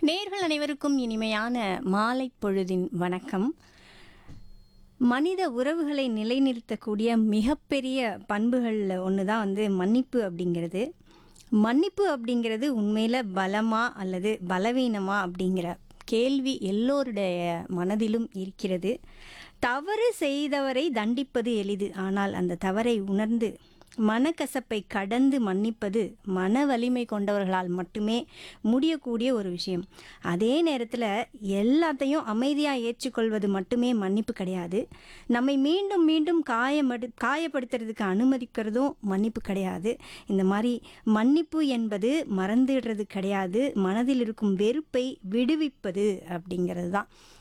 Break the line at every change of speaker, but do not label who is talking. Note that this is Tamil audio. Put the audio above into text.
நேர்கள் அனைவருக்கும் இனிமையான மாலை பொழுதின் வணக்கம் மனித உறவுகளை நிலைநிறுத்தக்கூடிய மிகப்பெரிய பண்புகளில் ஒன்று தான் வந்து மன்னிப்பு அப்படிங்கிறது மன்னிப்பு அப்படிங்கிறது உண்மையில் பலமா அல்லது பலவீனமா அப்படிங்கிற கேள்வி எல்லோருடைய மனதிலும் இருக்கிறது தவறு செய்தவரை தண்டிப்பது எளிது ஆனால் அந்த தவறை உணர்ந்து மனக்கசப்பை கடந்து மன்னிப்பது மன வலிமை கொண்டவர்களால் மட்டுமே முடியக்கூடிய ஒரு விஷயம் அதே நேரத்தில் எல்லாத்தையும் அமைதியாக ஏற்றுக்கொள்வது மட்டுமே மன்னிப்பு கிடையாது நம்மை மீண்டும் மீண்டும் காயமடு காயப்படுத்துறதுக்கு அனுமதிக்கிறதும் மன்னிப்பு கிடையாது இந்த மாதிரி மன்னிப்பு என்பது மறந்துடுறது கிடையாது மனதில் இருக்கும் வெறுப்பை விடுவிப்பது அப்படிங்கிறது தான்